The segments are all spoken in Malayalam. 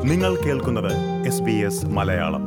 നിങ്ങൾ കേൾക്കുന്നത് എസ് ബി എസ് മലയാളം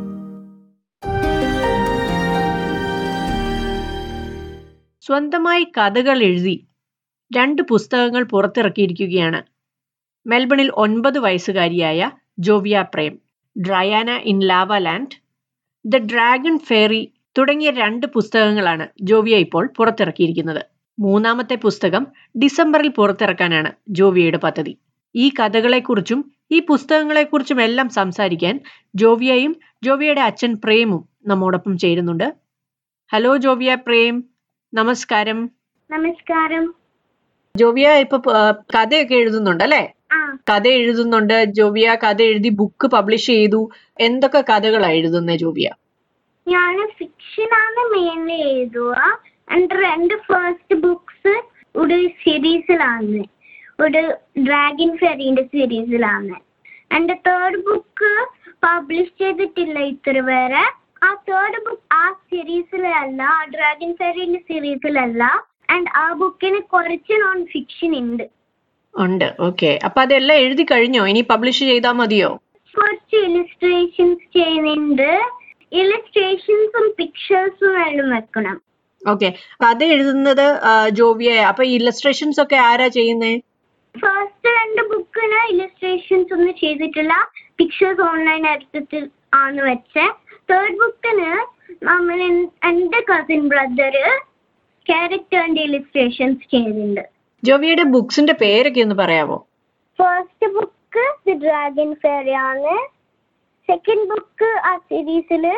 സ്വന്തമായി കഥകൾ എഴുതി രണ്ട് പുസ്തകങ്ങൾ പുറത്തിറക്കിയിരിക്കുകയാണ് മെൽബണിൽ ഒൻപത് വയസ്സുകാരിയായ Jovia Prem Dryana in Lavaland the dragon fairy തുടങ്ങിയ രണ്ട് പുസ്തകങ്ങളാണ് ജോവിയ ഇപ്പോൾ പുറത്തിറക്കിയിരിക്കുന്നത് മൂന്നാമത്തെ പുസ്തകം ഡിസംബറിൽ പുറത്തിറക്കാനാണ് ജോവിയയുടെ പദ്ധതി ഈ കഥകളെക്കുറിച്ചും ഈ പുസ്തകങ്ങളെക്കുറിച്ചും എല്ലാം സംസാരിക്കാൻ ജോവിയയും ജോവിയയുടെ അച്ഛൻ പ്രേമും നമ്മോടൊപ്പം ചേരുന്നുണ്ട് ഹലോ ജോവിയ പ്രേം നമസ്കാരം നമസ്കാരം ജോവിയ ഇപ്പൊ പ- കഥയൊക്കെ എഴുതുന്നുണ്ട് അല്ലെ ആ കഥ എഴുതുന്നുണ്ട് ജോവിയ കഥ എഴുതി ബുക്ക് പബ്ലിഷ് ചെയ്തു എന്തൊക്കെ കഥകളാ എഴുതുന്നത് ജോവിയ ഞാൻ ഫിക്ഷൻ ആണ് മെയിൻലി എഴുതുക എൻ്റെ രണ്ട് ഫസ്റ്റ് ബുക്സ് ഒരു സീരീസിലാണ് ഒരു ഡ്രാഗൺ ഫെറിന്റെ സീരീസിലാണ് എൻ്റെ തേർഡ് ബുക്ക് പബ്ലിഷ് ചെയ്തിട്ടില്ല ഇത്ര വരെ ആ തേർഡ് ബുക്ക് ആ സീരീസിലല്ല ആ ഡ്രാഗൺ ഫെറിന്റെ സീരീസിലല്ല ആൻഡ് ആ ബുക്കിന് കുറച്ച് നോൺ ഫിക്ഷൻ ഉണ്ട് ഉണ്ട് ഓക്കെ അപ്പൊ അതെല്ലാം എഴുതി കഴിഞ്ഞോ ഇനി പബ്ലിഷ് ചെയ്താൽ മതിയോ കുറച്ച് ഇലിസ്ട്രേഷൻസ് ചെയ്യുന്നുണ്ട് ഇലിസ്ട്രേഷൻസും പിക്ചേഴ്സും എല്ലാം വെക്കണം ഓക്കെ കഥ എഴുതുന്നത് ആ, ജോവിയ അപ്പൊ ഇല്ലസ്ട്രേഷൻസ് ഒക്കെ ആരാ ചെയ്യുന്നേ ഫസ്റ്റ് രണ്ട് ബുക്കിന് ഇലിസ്ട്രേഷൻസ് ഒന്നും ചെയ്തിട്ടില്ല പിക്ചേഴ്സ് ഓൺലൈൻ എടുത്തിട്ട് ആണ് വെച്ചേ തേർഡ് ബുക്കിന് നമ്മൾ എൻ്റെ കസിൻ ബ്രദർ ക്യാരക്ടറിന്റെ ഇലിസ്ട്രേഷൻസ് ചെയ്തിട്ടുണ്ട് ജോവിയയുടെ ബുക്സിന്റെ പേരൊക്കെ ഒന്ന് പറയാമോ first book the dragon fairy ആണ് സെക്കൻഡ് ബുക്ക് ആ സീരീസില്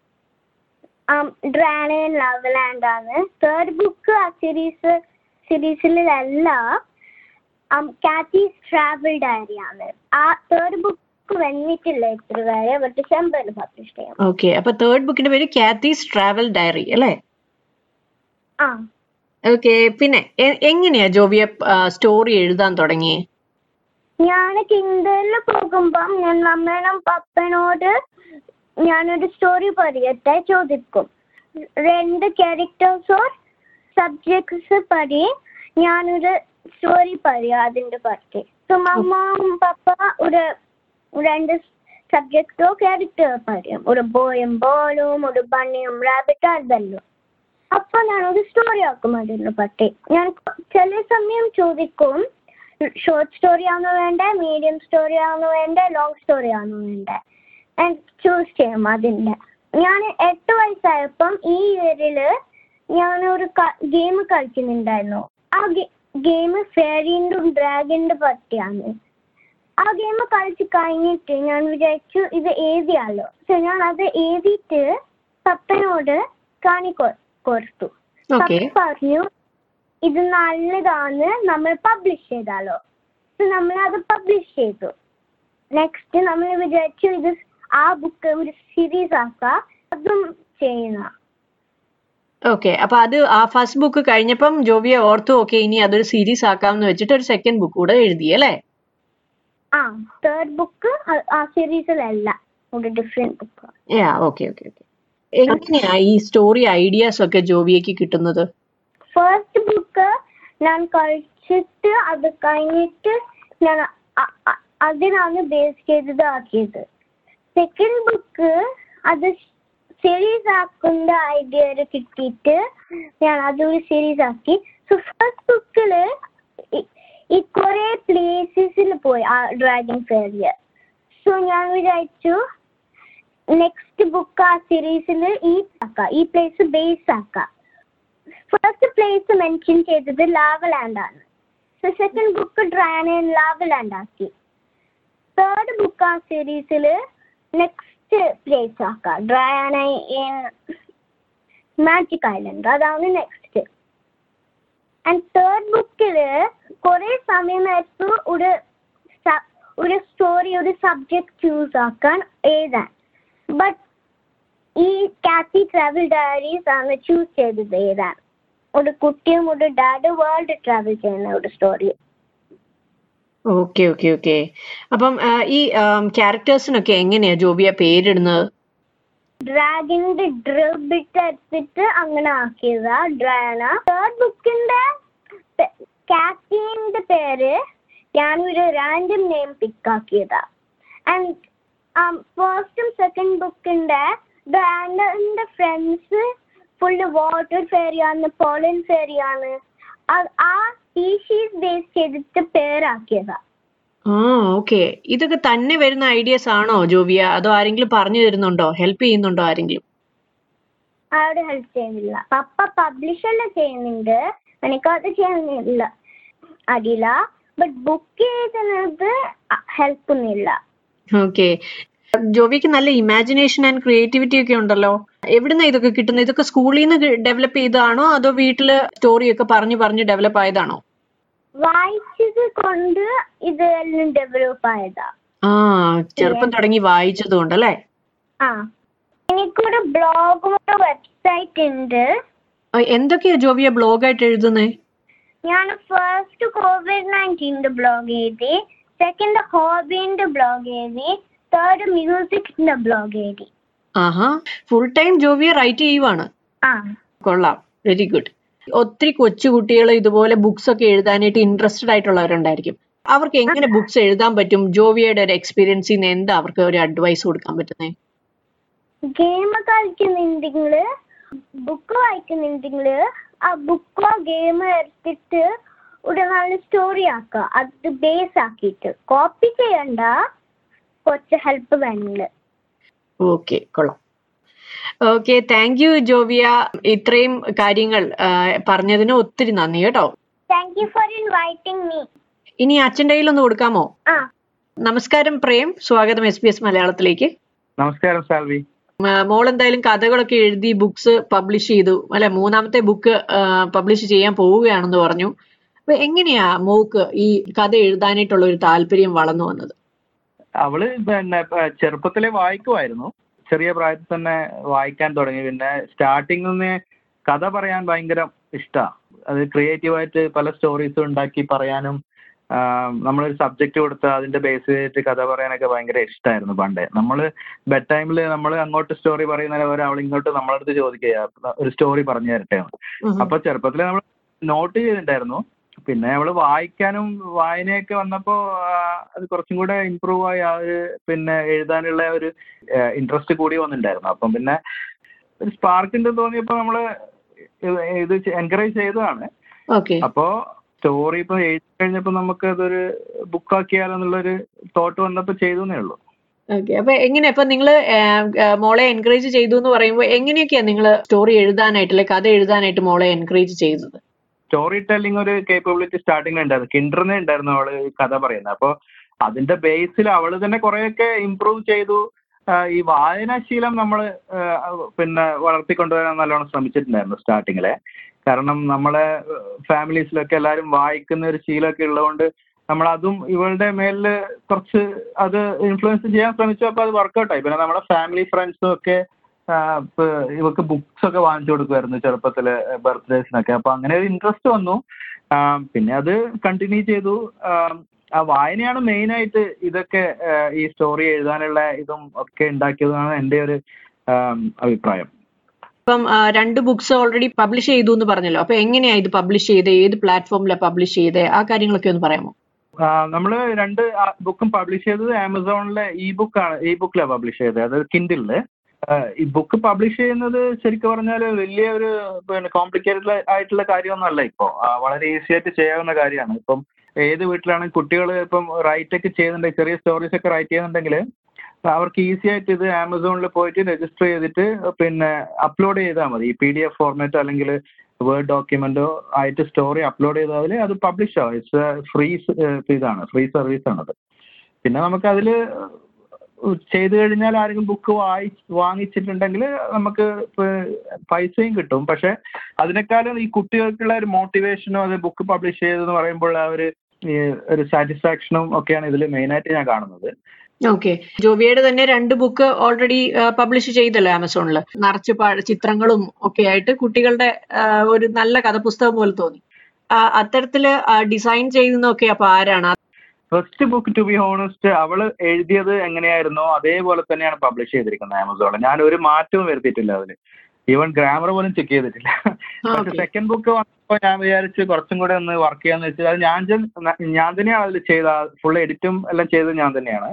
ഡ്രാഗൺ ലവ് ലാൻഡ് ആണ് തേർഡ് ബുക്ക് ആ സീരീസ് സീരീസിലല്ല കാറ്റീസ് ട്രാവൽ ഡയറി ആണ് ആ തേർഡ് ബുക്ക് വന്നിട്ടില്ല ഇത്ര വരെ ബട്ട് ഡിസംബറിൽ പബ്ലിഷ് ചെയ്യാം ഓക്കെ അപ്പൊ തേർഡ് ബുക്കിന്റെ പേര് കാത്തീസ് ട്രാവൽ ഡയറി അല്ലേ ആ ഓക്കെ പിന്നെ എ- എങ്ങനെയാ ജോവിയ സ്റ്റോറി എഴുതാൻ തുടങ്ങി ഞാൻ കിൻഡലിൽ പോകുമ്പം ഞാൻ അമ്മേനും പപ്പനോട് ഞാനൊരു സ്റ്റോറി പറയട്ടെ ചോദിക്കും രണ്ട് ക്യാരക്ടേഴ്സോ സബ്ജക്ട്സ് പടി ഞാനൊരു സ്റ്റോറി പറയാം അതിന്റെ പറ്റി സോ മമ്മും പപ്പ ഒരു രണ്ട് സബ്ജക്റ്റോ ക്യാരക്ടർ പറയും ഒരു ബോയും ബോളും ഒരു ബണ്ണിയും റാബിറ്റും അതല്ലോ അപ്പൊ ഞാൻ ഒരു സ്റ്റോറി ആക്കും അതിനെ പറ്റി ഞാൻ ചില സമയം ചോദിക്കും ഷോർട്ട് സ്റ്റോറി ആണോ വേണ്ടേ മീഡിയം സ്റ്റോറി ആണോ വേണ്ടേ ലോങ് സ്റ്റോറി ആണോ വേണ്ടേ ചൂസ് ചെയ്യും അതിന്റെ ഞാൻ എട്ട് വയസ്സായപ്പം ഈ ഇയറില് ഞാനൊരു ഗെയിം കളിക്കുന്നുണ്ടായിരുന്നു ആ ഗെയിം ഫെയറിൻ്റെ ഡ്രാഗണിന്റെ പറ്റിയാണ് ആ ഗെയിം കളിച്ച് കഴിഞ്ഞിട്ട് ഞാൻ വിചാരിച്ചു ഇത് എഴുതിയാലോ സോ ഞാൻ അത് എഴുതിയിട്ട് പപ്പനോട് കാണി കൊ- കൊടുത്തു ഓക്കെ പപ്പ പറഞ്ഞു ഇത് നല്ലതാണ് നമ്മൾ പബ്ലിഷ് ചെയ്താലോ സോ നമ്മൾ അത് പബ്ലിഷ് ചെയ്തു നെക്സ്റ്റ് നമ്മൾ വിചാരിച്ചു ഇത് ആ ബുക്ക് ഒരു സീരീസ് ആക്കാം അതും ചെയ്യുന്ന ഓക്കെ അപ്പൊ അത് ആ ഫസ്റ്റ് ബുക്ക് കഴിഞ്ഞപ്പം ജോവിയ ഓർത്തു ഓക്കെ ഇനി അതൊരു സീരീസ് ആക്കാമെന്ന് വെച്ചിട്ട് ഒരു സെക്കൻഡ് ബുക്ക് കൂടെ എഴുതി അല്ലേ ആ തേർഡ് ബുക്ക് ആ സീരീസിലല്ല ഒരു different book yeah okay okay okay എങ്ങനെയാ ഈ സ്റ്റോറി ഐഡിയാസ് ഒക്കെ ജോവിയക്ക് കിട്ടുന്നത് ഫസ്റ്റ് ബുക്ക് ഞാൻ കളിച്ചിട്ട് അത് കഴിഞ്ഞിട്ട് ഞാൻ അ- അ- അതിനാണ് ബേസ് ചെയ്തത് ആക്കിയത് സെക്കൻഡ് ബുക്ക് അത് സീരീസ് ആക്കുന്ന ഐഡിയ കിട്ടിയിട്ട് ഞാൻ അതൊരു സീരീസ് ആക്കി സോ ഫസ്റ്റ് ബുക്കില് ഈ കുറെ പ്ലേസസിൽ പോയി ആ ഡ്രാഗൺ ഫെയറിൽ സോ ഞാൻ വിചാരിച്ചു നെക്സ്റ്റ് ബുക്ക് ആ സീരീസിൽ ഈ ആക്കാം ഈ പ്ലേസ് ബേസ് ആക്കാം ഫസ്റ്റ് പ്ലേസ് മെൻഷൻ ചെയ്തത് ലാവലാൻഡ് ആണ് സോ സെക്കൻഡ് ബുക്ക് ഡ്രാൻ ലാവലാൻഡ് ആക്കി തേർഡ് ബുക്ക് ആ സീരീസിൽ നെക്സ്റ്റ് പ്ലേസ് ആക്കാം ഡ്രയാന മാജിക് ഐലൻഡ് അതാണ് നെക്സ്റ്റ് ആൻഡ് തേർഡ് ബുക്കിൽ കുറെ സമയമായിട്ട് ഒരു സ- ഒരു സ്റ്റോറി ഒരു സബ്ജക്ട് ചൂസ് ആക്കാൻ എഴുതാൻ ബട്ട് ഈ കാത്തി ട്രാവൽ ഡയറീസ് ആണ് ചൂസ് ചെയ്തത് എഴുതാൻ ഒരു കുട്ടിയും ഒരു ഡാഡ് വേൾഡ് ട്രാവൽ ചെയ്യുന്ന ഒരു സ്റ്റോറി ഓക്കെ ഓക്കെ ഓക്കെ അപ്പം ആ, ഈ ക്യാരക്ടേഴ്സിനൊക്കെ എങ്ങനെയാ ജോവിയ പേരിടുന്നത് ഡ്രാഗണിന്റെ ഡ്രിൽ ബിറ്റ് എടുത്തിട്ട് അങ്ങനെ ആക്കിയതാ ഡ്രാന തേർഡ് ബുക്കിന്റെ കാറ്റിന്റെ പേര് ഞാനൊരു റാൻഡം നെയിം പിക്ക് ആക്കിയതാ ആൻഡ് ഫസ്റ്റും സെക്കൻഡ് ബുക്കിന്റെ ബ്രാൻഡന്റെ ഫ്രണ്ട്സ് ഫുള്ള് വാട്ടർ ഫെയറിയാണ് പോളൻ ഫെയറിയാണ് ആ സ്പീഷീസ് ബേസ് ചെയ്തിട്ട് പേരാക്കിയതാ ആ ഓക്കെ ഇതൊക്കെ തന്നെ വരുന്ന ഐഡിയസ് ആണോ ജോവിയ അതോ ആരെങ്കിലും പറഞ്ഞു തരുന്നുണ്ടോ ഹെൽപ്പ് ചെയ്യുന്നുണ്ടോ ആരെങ്കിലും ആരോട് ഹെൽപ്പ് ചെയ്യുന്നില്ല പപ്പ പബ്ലിഷെല്ലാം ചെയ്യുന്നുണ്ട് എനിക്കത് ചെയ്യുന്നില്ല അറിയില്ല ബട്ട് ബുക്ക് എഴുതുന്നത് ഹെൽപ്പ് ഒന്നുമില്ല ഓക്കെ ജോവിക്ക് നല്ല ഇമാജിനേഷൻ ആൻഡ് ക്രിയേറ്റിവിറ്റി ഒക്കെ ഉണ്ടല്ലോ എവിടുന്നാ ഇതൊക്കെ കിട്ടുന്നത് ഇതൊക്കെ സ്കൂളിൽ നിന്ന് ഡെവലപ്പ് ചെയ്തതാണോ അതോ വീട്ടില് സ്റ്റോറി ഒക്കെ പറഞ്ഞു പറഞ്ഞ് ഡെവലപ്പ് ആയതാണോ വായിച്ചത് കൊണ്ട് ഇതെല്ലാം ഡെവലപ്പ് ആയതാ ആ ചെറുപ്പം തുടങ്ങി വായിച്ചത് കൊണ്ട് അല്ലേ ആ എനിക്കൊരു ബ്ലോഗും ഒരു വെബ്സൈറ്റ് ഉണ്ട് ആ, എന്തൊക്കെയാ ജോവിയ ബ്ലോഗായിട്ട് എഴുതുന്നേ ഞാൻ ഫസ്റ്റ് കോവിഡ് നയൻറ്റീൻ്റെ ബ്ലോഗ് എഴുതി സെക്കൻഡ് ഹോബീൻ്റെ ബ്ലോഗ് എഴുതി തേർഡ് മ്യൂസിക്കിൻ്റെ ബ്ലോഗ് എഴുതി ആഹാ ഫുൾ ടൈം ജോവിയ റൈറ്റ് ചെയ്യുവാണ് ആ കൊള്ളാം വെരി ഗുഡ് ഒത്തിരി കൊച്ചു കുട്ടികൾ ഇതുപോലെ ബുക്സ് ഒക്കെ എഴുതാനായിട്ട് ഇൻട്രസ്റ്റഡ് ആയിട്ടുള്ളവരുണ്ടായിരിക്കും അവർക്ക് എങ്ങനെ ബുക്സ് എഴുതാൻ പറ്റും ജോവിയയുടെ ഒരു എക്സ്പീരിയൻസിൽ നിന്ന് എന്താ അവർക്ക് ഒരു അഡ്വൈസ് കൊടുക്കാൻ പറ്റുന്നത് ഗെയിം കളിക്കുന്നുണ്ടെങ്കിൽ ബുക്ക് വായിക്കുന്നുണ്ടെങ്കിൽ ആ ബുക്കോ ഗെയിം എടുത്തിട്ട് ഒരു നല്ല സ്റ്റോറി ആക്കുക അത് ബേസ് ആക്കിയിട്ട് കോപ്പി ചെയ്യണ്ട കുറച്ച് ഹെൽപ്പ് വേണമെങ്കിൽ ഓക്കെ കൊള്ളാം ഓക്കെ താങ്ക് യു ജോവിയ ഇത്രയും കാര്യങ്ങൾ ആ, പറഞ്ഞതിന് ഒത്തിരി നന്ദി കേട്ടോ thank you for inviting me ഇനി അച്ഛൻ്റെ കയ്യിലൊന്ന് കൊടുക്കാമോ ആ നമസ്കാരം പ്രേം സ്വാഗതം എസ് ബി എസ് മലയാളത്തിലേക്ക് നമസ്കാരം സാൽവി മോൾ എന്തായാലും കഥകളൊക്കെ എഴുതി ബുക്സ് പബ്ലിഷ് ചെയ്തു അല്ലെ മൂന്നാമത്തെ ബുക്ക് പബ്ലിഷ് ചെയ്യാൻ പോവുകയാണെന്ന് പറഞ്ഞു അപ്പൊ എങ്ങനെയാ മോക്ക് ഈ കഥ എഴുതാനായിട്ടുള്ള ഒരു താല്പര്യം വളർന്നു വന്നത് അവള് പിന്നെ പ- ചെറുപ്പത്തിലെ വായിക്കുമായിരുന്നു ചെറിയ പ്രായത്തിൽ തന്നെ വായിക്കാൻ തുടങ്ങി പിന്നെ സ്റ്റാർട്ടിങ്ങിൽ നിന്ന് കഥ പറയാൻ ഭയങ്കര ഇഷ്ടമാണ് അത് ക്രിയേറ്റീവായിട്ട് പല സ്റ്റോറീസും ഉണ്ടാക്കി പറയാനും ആ, നമ്മളൊരു സബ്ജക്റ്റ് കൊടുത്ത് അതിന്റെ ബേസ് ചെയ്തിട്ട് കഥ പറയാനൊക്കെ ഭയങ്കര ഇഷ്ടമായിരുന്നു പണ്ടേ നമ്മൾ ബെഡ് ടൈമിൽ നമ്മൾ അങ്ങോട്ട് സ്റ്റോറി പറയുന്നതിന് പകരം അവൾ ഇങ്ങോട്ട് നമ്മളടുത്ത് ചോദിക്കുക ഒരു സ്റ്റോറി പറഞ്ഞു തരട്ടെ എന്ന്. ഉം. അപ്പൊ ചെറുപ്പത്തിൽ നമ്മൾ നോട്ട് ചെയ്തിട്ടുണ്ടായിരുന്നു പിന്നെ അവള് വായിക്കാനും വായനയൊക്കെ വന്നപ്പോ ആ, അത് കുറച്ചും കൂടെ ഇമ്പ്രൂവ് ആയി ആ ഒരു പിന്നെ എഴുതാനുള്ള ഒരു ഇൻട്രസ്റ്റ് കൂടി വന്നിട്ടുണ്ടായിരുന്നു അപ്പം പിന്നെ ഒരു സ്പാർക്ക് ഉണ്ടെന്ന് തോന്നിയപ്പോ നമ്മള് ഇത് ഇത് എൻകറേജ് ചെയ്തതാണ് ഓക്കെ അപ്പോ സ്റ്റോറി ഇപ്പൊ എഴുതി കഴിഞ്ഞപ്പോ നമുക്ക് അതൊരു ബുക്കാക്കിയാലോ എന്നുള്ളൊരു തോട്ട് വന്നപ്പോ ചെയ്തേ ഉള്ളൂ ഓക്കെ അപ്പൊ എങ്ങനെ ഇപ്പൊ നിങ്ങൾ മോളെ എൻകറേജ് ചെയ്തു എന്ന് പറയുമ്പോൾ എങ്ങനെയൊക്കെയാ നിങ്ങൾ സ്റ്റോറി എഴുതാനായിട്ട് അല്ലെ കഥ എഴുതാനായിട്ട് മോളെ എൻകറേജ് ചെയ്തത് സ്റ്റോറി ടെല്ലിംഗ് ഒരു കേപ്പബിലിറ്റി സ്റ്റാർട്ടിംഗ് ഉണ്ടായിരുന്നു കിൻഡറിനെ ഉണ്ടായിരുന്നു അവള് ഈ കഥ പറയുന്നത് അപ്പോൾ അതിന്റെ ബേസിൽ അവള് തന്നെ കുറെയൊക്കെ ഇമ്പ്രൂവ് ചെയ്തു ആ, ഈ വായനാശീലം നമ്മൾ പിന്നെ വളർത്തിക്കൊണ്ടുവരാൻ നല്ലോണം ശ്രമിച്ചിട്ടുണ്ടായിരുന്നു സ്റ്റാർട്ടിങ്ങിലെ കാരണം നമ്മളെ ഫാമിലീസിലൊക്കെ എല്ലാവരും വായിക്കുന്ന ഒരു ശീലമൊക്കെ ഉള്ളതുകൊണ്ട് നമ്മൾ അതും ഇവളുടെ മേലിൽ കുറച്ച് അത് ഇൻഫ്ലുവൻസ് ചെയ്യാൻ ശ്രമിച്ചു അപ്പോൾ അത് വർക്കൗട്ട് ആയി പിന്നെ നമ്മുടെ ഫാമിലി ഫ്രണ്ട്സും ഒക്കെ ആ, ഇപ്പൊ ഇവക്ക് ബുക്സ് ഒക്കെ വാങ്ങിച്ചു കൊടുക്കുമായിരുന്നു ചെറുപ്പത്തില് ബർത്ത്ഡേസിനൊക്കെ അപ്പൊ അങ്ങനെ ഒരു ഇൻട്രസ്റ്റ് വന്നു ആ, പിന്നെ അത് കണ്ടിന്യൂ ചെയ്തു ആ, ആ വായനയാണ് മെയിൻ ആയിട്ട് ഇതൊക്കെ ആ, ഈ സ്റ്റോറി എഴുതാനുള്ള ഇതും ഒക്കെ ഉണ്ടാക്കിയതാണ് എൻ്റെ ഒരു ആ, അഭിപ്രായം ഇപ്പം ആ, രണ്ട് ബുക്സ് ഓൾറെഡി പബ്ലിഷ് ചെയ്തു എന്ന് പറഞ്ഞല്ലോ അപ്പൊ എങ്ങനെയാ ഇത് പബ്ലിഷ് ചെയ്തത് ഏത് പ്ലാറ്റ്ഫോമിലാണ് പബ്ലിഷ് ചെയ്തത് ആ കാര്യങ്ങളൊക്കെ ഒന്ന് പറയാമോ നമ്മൾ രണ്ട് ബുക്കും പബ്ലിഷ് ചെയ്തത് ആമസോണിലെ ഇ ബുക്കാണ് ഇ ബുക്കിലാണ് പബ്ലിഷ് ചെയ്തത് അത് കിൻഡിലില് ഈ ബുക്ക് പബ്ലിഷ് ചെയ്യുന്നത് ശരിക്കും പറഞ്ഞാൽ വലിയ ഒരു പിന്നെ കോംപ്ലിക്കേറ്റഡ് ആയിട്ടുള്ള കാര്യമൊന്നുമല്ല ഇപ്പോൾ വളരെ ഈസി ആയിട്ട് ചെയ്യാവുന്ന കാര്യമാണ് ഇപ്പം ഏത് വീട്ടിലാണെങ്കിൽ കുട്ടികൾ ഇപ്പം റൈറ്റ് ഒക്കെ ചെയ്യുന്നുണ്ടെങ്കിൽ ചെറിയ സ്റ്റോറീസ് ഒക്കെ റൈറ്റ് ചെയ്യുന്നുണ്ടെങ്കിൽ അവർക്ക് ഈസി ആയിട്ട് ഇത് ആമസോണിൽ പോയിട്ട് രജിസ്റ്റർ ചെയ്തിട്ട് പിന്നെ അപ്ലോഡ് ചെയ്താൽ മതി ഈ പി ഡി എഫ് ഫോർമാറ്റ് അല്ലെങ്കിൽ വേർഡ് ഡോക്യുമെന്റോ ആയിട്ട് സ്റ്റോറി അപ്ലോഡ് ചെയ്താൽ അത് പബ്ലിഷ് ആവും ഇറ്റ്സ് ഫ്രീ ഇതാണ് ഫ്രീ സർവീസ് ആണത് പിന്നെ നമുക്ക് അതിൽ ചെയ്തു കഴിഞ്ഞാൽ ആരെങ്കിലും ബുക്ക് വായി വാങ്ങിച്ചിട്ടുണ്ടെങ്കിൽ നമുക്ക് പ- പൈസയും കിട്ടും പക്ഷെ അതിനേക്കാളും ഈ കുട്ടികൾക്കുള്ള ഒരു മോട്ടിവേഷനും അത് ബുക്ക് പബ്ലിഷ് ചെയ്തെന്ന് പറയുമ്പോൾ ആ ഒരു ഈ ഒരു സാറ്റിസ്ഫാക്ഷനും ഒക്കെയാണ് ഇതിൽ മെയിനായിട്ട് ഞാൻ കാണുന്നത് ഓക്കെ ജോവിയുടെ തന്നെ രണ്ട് ബുക്ക് ഓൾറെഡി പബ്ലിഷ് ചെയ്തല്ലോ ആമസോണിൽ നിറച്ച് പ- ചിത്രങ്ങളും ഒക്കെ ആയിട്ട് കുട്ടികളുടെ ആ, ഒരു നല്ല കഥപുസ്തകം പോലെ തോന്നി ആ, അത്തരത്തില് ഡിസൈൻ ചെയ്യുന്നതൊക്കെ അപ്പൊ ആരാണ് first book to be honest അവള് എഴുതിയത് എങ്ങനെയായിരുന്നോ അതേപോലെ തന്നെയാണ് പബ്ലിഷ് ചെയ്തിരിക്കുന്നത് ആമസോണിൽ ഞാൻ ഒരു മാറ്റവും വരുത്തിയിട്ടില്ല അതിൽ ഈവൻ ഗ്രാമർ പോലും ചെക്ക് ചെയ്തിട്ടില്ല പക്ഷെ ഓക്കെ സെക്കൻഡ് ബുക്ക് വന്നപ്പോൾ ഞാൻ വിചാരിച്ചു കുറച്ചും കൂടെ ഒന്ന് വർക്ക് ചെയ്യാന്ന് വെച്ചാൽ അത് ഞാൻ ചെന്ന് ഞാൻ തന്നെയാണ് അതിൽ ചെയ്ത ഫുൾ എഡിറ്റും എല്ലാം ചെയ്തത് ഞാൻ തന്നെയാണ്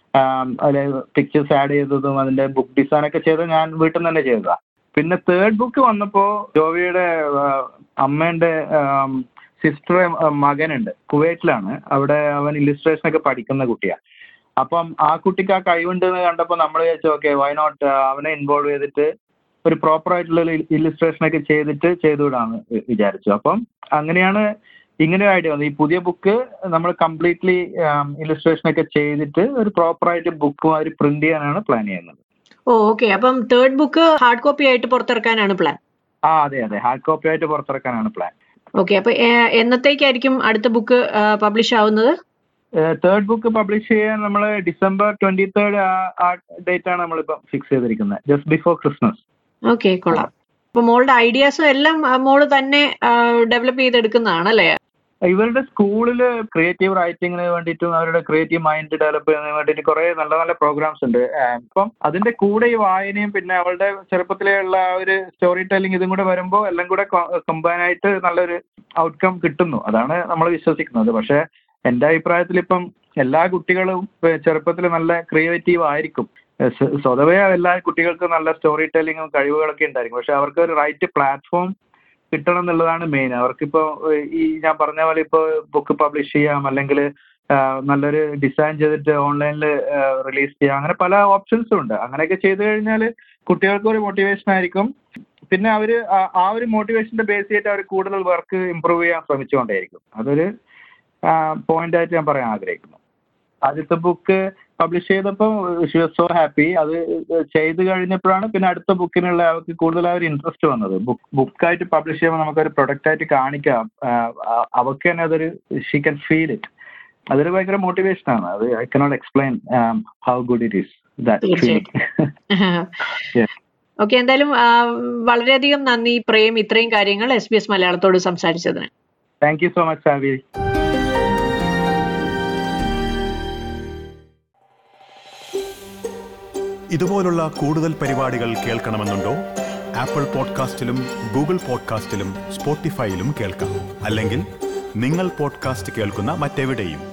അതിൽ പിക്ചേഴ്സ് ആഡ് ചെയ്തതും അതിന്റെ ബുക്ക് ഡിസൈൻ ഒക്കെ ചെയ്തത് ഞാൻ വീട്ടിൽ നിന്ന് തന്നെ ചെയ്തതാ പിന്നെ തേർഡ് ബുക്ക് വന്നപ്പോൾ ജോവിയുടെ ആ, അമ്മേന്റെ സിസ്റ്റർ മകനുണ്ട് കുവൈറ്റിലാണ് അവിടെ അവൻ ഇല്ലുസ്ട്രേഷൻ ഒക്കെ പഠിക്കുന്ന കുട്ടിയാണ് അപ്പം ആ കുട്ടിക്ക് ആ കഴിവുണ്ട് എന്ന് കണ്ടപ്പോൾ നമ്മൾ വിചാരിച്ചു ഓക്കെ വൈ നോട്ട് അവനെ ഇൻവോൾവ് ചെയ്തിട്ട് ഒരു പ്രോപ്പർ ആയിട്ടുള്ള ഇല്ലുസ്ട്രേഷൻ ഒക്കെ ചെയ്തിട്ട് ചെയ്തുവിടാന്ന് വി- വിചാരിച്ചു അപ്പം അങ്ങനെയാണ് ഇങ്ങനെ ഒരു ഐഡിയ വന്നത് ഈ പുതിയ ബുക്ക് നമ്മൾ കംപ്ലീറ്റ്ലി ഇല്ലുസ്ട്രേഷൻ ഒക്കെ ചെയ്തിട്ട് ഒരു പ്രോപ്പർ ആയിട്ട് ബുക്ക് മാതിരി പ്രിന്റ് ചെയ്യാനാണ് പ്ലാൻ ചെയ്യുന്നത് ഓ ഓക്കെ അപ്പം തേർഡ് ബുക്ക് ഹാർഡ് കോപ്പി ആയിട്ട് പുറത്തിറക്കാനാണ് പ്ലാൻ ആ അതെ അതെ ഹാർഡ് കോപ്പി ആയിട്ട് പുറത്തിറക്കാനാണ് പ്ലാൻ ഓക്കെ അപ്പൊ ഏ- എന്നത്തേക്കായിരിക്കും അടുത്ത ബുക്ക് പബ്ലിഷ് ആവുന്നത് തേർഡ് ബുക്ക് പബ്ലിഷ് ചെയ്യാൻ നമ്മൾ ഡിസംബർ ട്വന്റി തേർഡ് ആ ഡേറ്റ് ആണ് നമ്മളിപ്പം ഫിക്സ് ചെയ്തിരിക്കുന്നത് ജസ്റ്റ് ബിഫോർ ക്രിസ്മസ് ഓക്കെ കൊള്ളാം അപ്പൊ മോളുടെ ഐഡിയാസും എല്ലാം ആ, മോള് തന്നെ ഡെവലപ്പ് ചെയ്തെടുക്കുന്നതാണ് അല്ലേ ഇവരുടെ സ്കൂളിൽ ക്രിയേറ്റീവ് റൈറ്റിങ്ങിന് വേണ്ടിയിട്ടും അവരുടെ ക്രിയേറ്റീവ് മൈൻഡ് ഡെവലപ്പ് ചെയ്യുന്നതിന് വേണ്ടിയിട്ട് കുറെ നല്ല നല്ല പ്രോഗ്രാംസ് ഉണ്ട് ആഹ് ഇപ്പം അതിന്റെ കൂടെ ഈ വായനയും പിന്നെ അവളുടെ ചെറുപ്പത്തിലേ ഉള്ള ആ ഒരു സ്റ്റോറി ടെല്ലിംഗ് ഇതും കൂടെ വരുമ്പോൾ എല്ലാം കൂടെ കമ്പൈൻ ആയിട്ട് നല്ലൊരു ഔട്ട്കം കിട്ടുന്നു അതാണ് നമ്മൾ വിശ്വസിക്കുന്നത് പക്ഷെ എന്റെ അഭിപ്രായത്തിൽ ഇപ്പം എല്ലാ കുട്ടികളും ചെറുപ്പത്തിൽ നല്ല ക്രിയേറ്റീവ് ആയിരിക്കും ഏഹ് സ്വ- സ്വതവേ എല്ലാ കുട്ടികൾക്കും നല്ല സ്റ്റോറി ടെല്ലിങ്ങും കഴിവുകളൊക്കെ ഉണ്ടായിരിക്കും പക്ഷെ അവർക്ക് ഒരു റൈറ്റ് പ്ലാറ്റ്ഫോം കിട്ടണം എന്നുള്ളതാണ് മെയിൻ അവർക്കിപ്പോ ഏഹ് ഈ ഞാൻ പറഞ്ഞ പോലെ ഇപ്പോൾ ബുക്ക് പബ്ലിഷ് ചെയ്യാം അല്ലെങ്കിൽ നല്ലൊരു ഡിസൈൻ ചെയ്തിട്ട് ഓൺലൈനിൽ റിലീസ് ചെയ്യാം അങ്ങനെ പല ഓപ്ഷൻസും ഉണ്ട് അങ്ങനെയൊക്കെ ചെയ്തു കഴിഞ്ഞാൽ കുട്ടികൾക്ക് ഒരു മോട്ടിവേഷൻ ആയിരിക്കും പിന്നെ അവർ ആ ഒരു മോട്ടിവേഷന്റെ ബേസ് ചെയ്തിട്ട് അവർ കൂടുതൽ വർക്ക് ഇമ്പ്രൂവ് ചെയ്യാൻ ശ്രമിച്ചുകൊണ്ടേയിരിക്കും അതൊരു പോയിന്റ് ആയിട്ട് ഞാൻ പറയാൻ ആഗ്രഹിക്കുന്നു ആദ്യത്തെ ബുക്ക് പബ്ലിഷ് ചെയ്തപ്പോൾ ഷി വാസ് സോ ഹാപ്പി അത് ചെയ്ത് കഴിഞ്ഞപ്പോഴാണ് പിന്നെ അടുത്ത ബുക്കിനുള്ള അവർക്ക് കൂടുതൽ ആ ഒരു ഇൻട്രസ്റ്റ് വന്നത് ബുക്ക് ബുക്കായിട്ട് പബ്ലിഷ് ചെയ്യുമ്പോൾ നമുക്കൊരു പ്രൊഡക്റ്റ് ആയിട്ട് കാണിക്കാം ആ, ആ, അവർക്ക് തന്നെ അതൊരു ഷീ ക്യാൻ ഫീൽ ഇറ്റ് അതൊരു ഭയങ്കര മോട്ടിവേഷൻ ആണ് അത് I cannot explain how good it is that feeling Yeah. Okay എന്തായാലും ആ, വളരെയധികം നന്ദി പ്രേം ഇത്രയും കാര്യങ്ങൾ എസ് ബി എസ് മലയാളത്തോട് സംസാരിച്ചതിന് താങ്ക് യു സോ മച്ച് സാവി ഇതുപോലുള്ള കൂടുതൽ പരിപാടികൾ കേൾക്കണമെന്നുണ്ടോ ആപ്പിൾ പോഡ്കാസ്റ്റിലും ഗൂഗിൾ പോഡ്കാസ്റ്റിലും സ്പോട്ടിഫൈയിലും കേൾക്കാം അല്ലെങ്കിൽ നിങ്ങൾ പോഡ്കാസ്റ്റ് കേൾക്കുന്ന മറ്റെവിടെയും